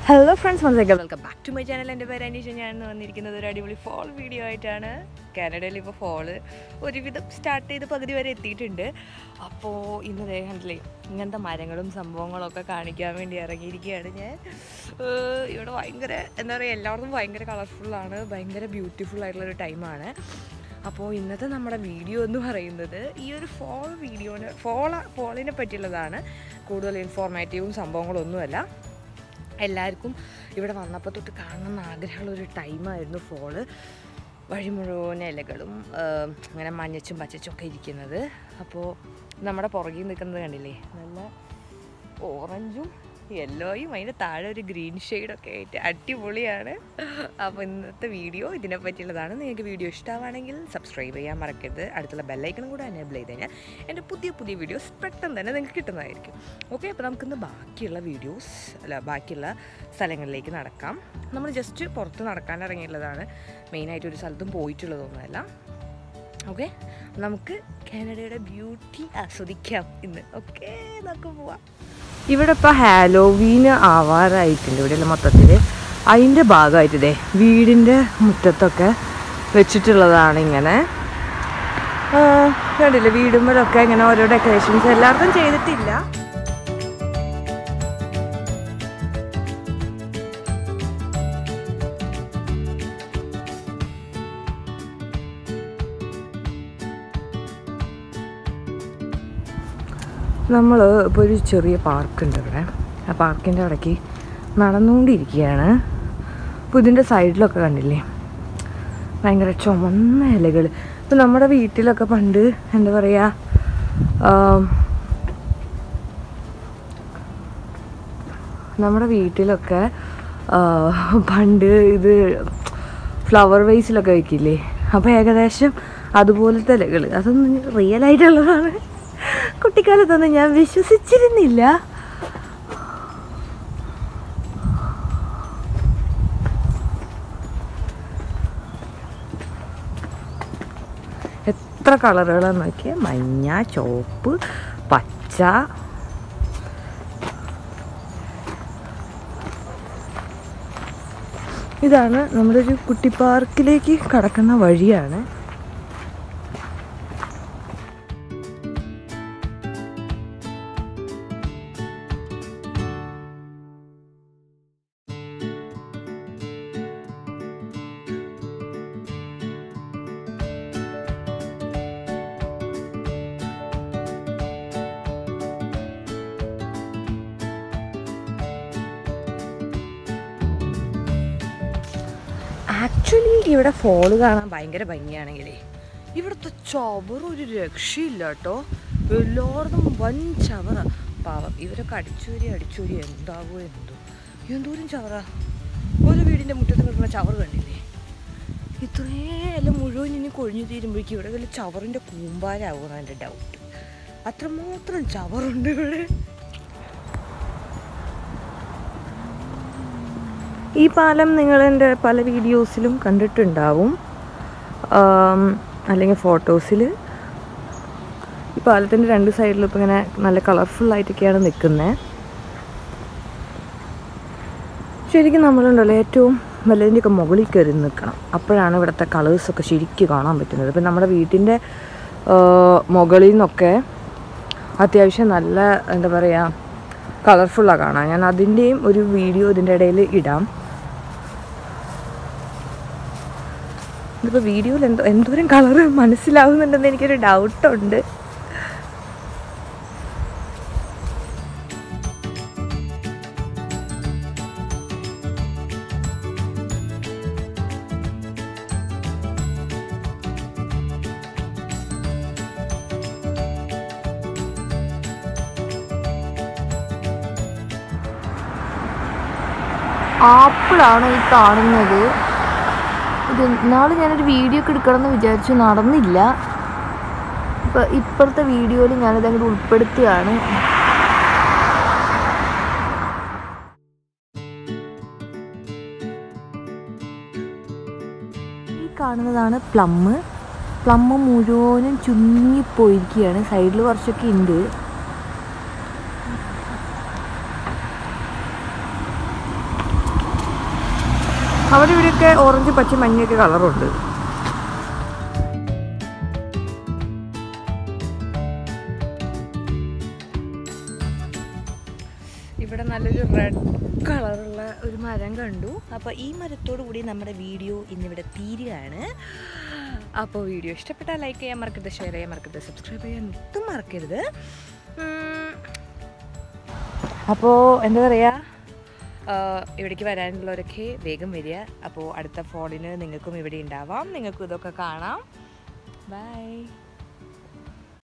Hello friends മനസ്സിലാക്കാം welcome back to my channel എൻ്റെ പേര് അനീഷ ഞാൻ ഇന്ന് വന്നിരിക്കുന്നത് ഒരു അടിപൊളി ഫോൾ വീഡിയോ ആയിട്ടാണ് കാനഡയിൽ ഇപ്പോൾ ഫോള് ഒരുവിധം സ്റ്റാർട്ട് ചെയ്ത് പകുതി വരെ എത്തിയിട്ടുണ്ട് അപ്പോൾ ഇന്ന് ദേ കണ്ടില്ലേ ഇങ്ങനത്തെ മരങ്ങളും സംഭവങ്ങളൊക്കെ കാണിക്കാൻ വേണ്ടി ഇറങ്ങിയിരിക്കുകയാണ് ഞാൻ ഏഹ് ഇവിടെ ഭയങ്കര എന്താ പറയുക എല്ലാവർക്കും ഭയങ്കര കളർഫുള്ളാണ് ഭയങ്കര ബ്യൂട്ടിഫുൾ ആയിട്ടുള്ളൊരു ടൈമാണ് അപ്പോൾ ഇന്നത്തെ നമ്മുടെ വീഡിയോ എന്ന് പറയുന്നത് ഈ ഒരു ഫോൾ വീഡിയോന് ഫോള ഫോളിനെ പറ്റിയുള്ളതാണ് കൂടുതൽ ഇൻഫോർമേറ്റീവും സംഭവങ്ങളൊന്നുമല്ല എല്ലാവർക്കും ഇവിടെ വന്നപ്പോൾ തൊട്ട് കാണണമെന്ന് ആഗ്രഹമുള്ള ഒരു ടൈമായിരുന്നു ഫോള് വഴി മുഴുവൻ ഇലകളും ആം, അങ്ങനെ മഞ്ഞച്ചും പച്ചച്ചും ഒക്കെ ഇരിക്കുന്നത് അപ്പോൾ നമ്മുടെ പുറകിൽ നിൽക്കുന്നത് കണ്ടില്ലേ നല്ല ഓറഞ്ചും യെല്ലോയും അതിൻ്റെ താഴെ ഒരു ഗ്രീൻ ഷെയ്ഡൊക്കെ ആയിട്ട് അടിപൊളിയാണ് അപ്പോൾ ഇന്നത്തെ വീഡിയോ ഇതിനെ പറ്റിയുള്ളതാണ് നിങ്ങൾക്ക് വീഡിയോ ഇഷ്ടമാണെങ്കിൽ സബ്സ്ക്രൈബ് ചെയ്യാൻ മറക്കരുത് അടുത്തുള്ള ബെല്ലൈക്കണും കൂടെ എനേബിൾ ചെയ്ത് കഴിഞ്ഞാൽ എൻ്റെ പുതിയ പുതിയ വീഡിയോസ് പെട്ടെന്ന് തന്നെ നിങ്ങൾക്ക് കിട്ടുന്നതായിരിക്കും ഓക്കെ അപ്പോൾ നമുക്കിന്ന് ബാക്കിയുള്ള വീഡിയോസ് അല്ല ബാക്കിയുള്ള സ്ഥലങ്ങളിലേക്ക് നടക്കാം നമ്മൾ ജസ്റ്റ് പുറത്ത് നടക്കാൻ ഇറങ്ങിയുള്ളതാണ് മെയിനായിട്ട് ഒരു സ്ഥലത്തും പോയിട്ടുള്ളതൊന്നുമല്ല ഓക്കെ നമുക്ക് കാനഡയുടെ ബ്യൂട്ടി ആസ്വദിക്കാം ഇന്ന് ഓക്കെ നമുക്ക് പോവാം ഇവിടെ ഇപ്പോൾ ഹാലോവീന് ആവാറായിട്ടുണ്ട് ഇവിടെ മൊത്തത്തിൽ അതിൻ്റെ ഭാഗമായിട്ട് ഇതേ വീടിൻ്റെ മുറ്റത്തൊക്കെ വെച്ചിട്ടുള്ളതാണ് ഇങ്ങനെ ആ, കണ്ടില്ലേ വീടുമ്പോഴൊക്കെ ഇങ്ങനെ ഓരോ ഡെക്കറേഷൻസ് എല്ലാവർക്കും ചെയ്തിട്ടില്ല നമ്മൾ ഇപ്പോൾ ഒരു ചെറിയ പാർക്കുണ്ട് ഇവിടെ ആ പാർക്കിൻ്റെ ഇടയ്ക്ക് നടന്നുകൊണ്ടിരിക്കുകയാണ് അപ്പോൾ ഇതിൻ്റെ സൈഡിലൊക്കെ കണ്ടില്ലേ ഭയങ്കര ചുമന്ന ഇലകൾ ഇപ്പം നമ്മുടെ വീട്ടിലൊക്കെ പണ്ട് എന്താ പറയുക ആം, നമ്മുടെ വീട്ടിലൊക്കെ ആ, പണ്ട് ഇത് ഫ്ലവർ വേസിലൊക്കെ വെക്കില്ലേ അപ്പോൾ ഏകദേശം അതുപോലത്തെ ഇലകൾ അതൊന്നും റിയൽ ആയിട്ടുള്ളതാണ് കുട്ടിക്കാലത്തൊന്നും ഞാൻ വിശ്വസിച്ചിരുന്നില്ല എത്ര കളറുകളാന്ന് നോക്കിയാൽ മഞ്ഞ ചുവപ്പ് പച്ച ഇതാണ് നമ്മുടെ ഒരു കുട്ടി പാർക്കിലേക്ക് കടക്കുന്ന വഴിയാണ് ആക്ച്വലി ഇവിടെ ഫോള് കാണാൻ ഭയങ്കര ഭംഗിയാണെങ്കിലേ ഇവിടുത്തെ ചവർ ഒരു രക്ഷയില്ല കേട്ടോ എല്ലായിടത്തും വൻ ചവറ പാവം ഇവരൊക്കെ അടിച്ചൂരി അടിച്ചൂരി എന്താവോ എന്തോ എന്തോരം ചവറ ഒരു വീടിൻ്റെ മുറ്റത്ത് നിൽക്കുന്ന ചവറ് കണ്ടില്ലേ ഇത്രയും എല്ലാം മുഴുവൻ ഇനി കൊഴിഞ്ഞു തീരുമ്പോഴേക്കും ഇവിടെ വല്ല ചവറിൻ്റെ കൂമ്പാരാകുമെന്നാണ് എൻ്റെ ഡൗട്ട് അത്രമാത്രം ചവറുണ്ട് ഇവിടെ ഈ പാലം നിങ്ങൾ എൻ്റെ പല വീഡിയോസിലും കണ്ടിട്ടുണ്ടാവും ആം, അല്ലെങ്കിൽ ഫോട്ടോസിൽ ഈ പാലത്തിൻ്റെ രണ്ട് സൈഡിലും ഇപ്പം ഇങ്ങനെ നല്ല കളർഫുൾ ആയിട്ടൊക്കെയാണ് നിൽക്കുന്നത് ശരിക്കും നമ്മളുണ്ടല്ലോ ഏറ്റവും വല്ലതിൻ്റെയൊക്കെ മുകളിൽ കയറി നിൽക്കണം അപ്പോഴാണ് ഇവിടുത്തെ കളേഴ്സൊക്കെ ശരിക്കും കാണാൻ പറ്റുന്നത് ഇപ്പം നമ്മുടെ വീട്ടിൻ്റെ മുകളിൽ നിന്നൊക്കെ അത്യാവശ്യം നല്ല എന്താ പറയുക കളർഫുള്ളാണ് കാണാൻ ഞാൻ അതിൻ്റെയും ഒരു വീഡിയോ ഇതിൻ്റെ ഇടയിൽ ഇടാം ഇതിപ്പോൾ വീഡിയോയിൽ എന്തോ എന്തോരം കളറ് മനസ്സിലാവുന്നുണ്ടെന്ന് എനിക്കൊരു ഡൗട്ടുണ്ട് ആപ്പിളാണ് ഈ കാണുന്നത് ഇത് ഇന്നാൾ ഞാനൊരു വീഡിയോ ഒക്കെ എടുക്കണം എന്ന് വിചാരിച്ചു നടന്നില്ല ഇപ്പം ഇപ്പോഴത്തെ വീഡിയോയിൽ ഞാനിത് അങ്ങോട്ട് ഉൾപ്പെടുത്തുകയാണ് ഈ കാണുന്നതാണ് പ്ലമ്മ് പ്ലമ്മ് മുഴുവനും ചുങ്ങിപ്പോയിരിക്കുകയാണ് സൈഡിൽ കുറച്ചൊക്കെ ഉണ്ട് അവിടെ ഇവിടെയൊക്കെ ഓറഞ്ച് പച്ച മഞ്ഞയൊക്കെ കളറുണ്ട് ഇവിടെ നല്ലൊരു റെഡ് കളറുള്ള ഒരു മരം കണ്ടു അപ്പോൾ ഈ മരത്തോടു കൂടി നമ്മുടെ വീഡിയോ ഇന്നിവിടെ തീരുകയാണ് അപ്പോൾ വീഡിയോ ഇഷ്ടപ്പെട്ടാൽ ലൈക്ക് ചെയ്യാൻ മറക്കരുത് ഷെയർ ചെയ്യാൻ മറക്കരുത് സബ്സ്ക്രൈബ് ചെയ്യാൻ ഒട്ടും മറക്കരുത് ഉം. അപ്പോൾ എന്താ പറയുക ഇവിടേക്ക് വരാനുള്ളവരൊക്കെ വേഗം വരിക അപ്പോൾ അടുത്ത ഫോണിന് നിങ്ങൾക്കും ഇവിടെ ഉണ്ടാവാം നിങ്ങൾക്കും ഇതൊക്കെ കാണാം ബൈ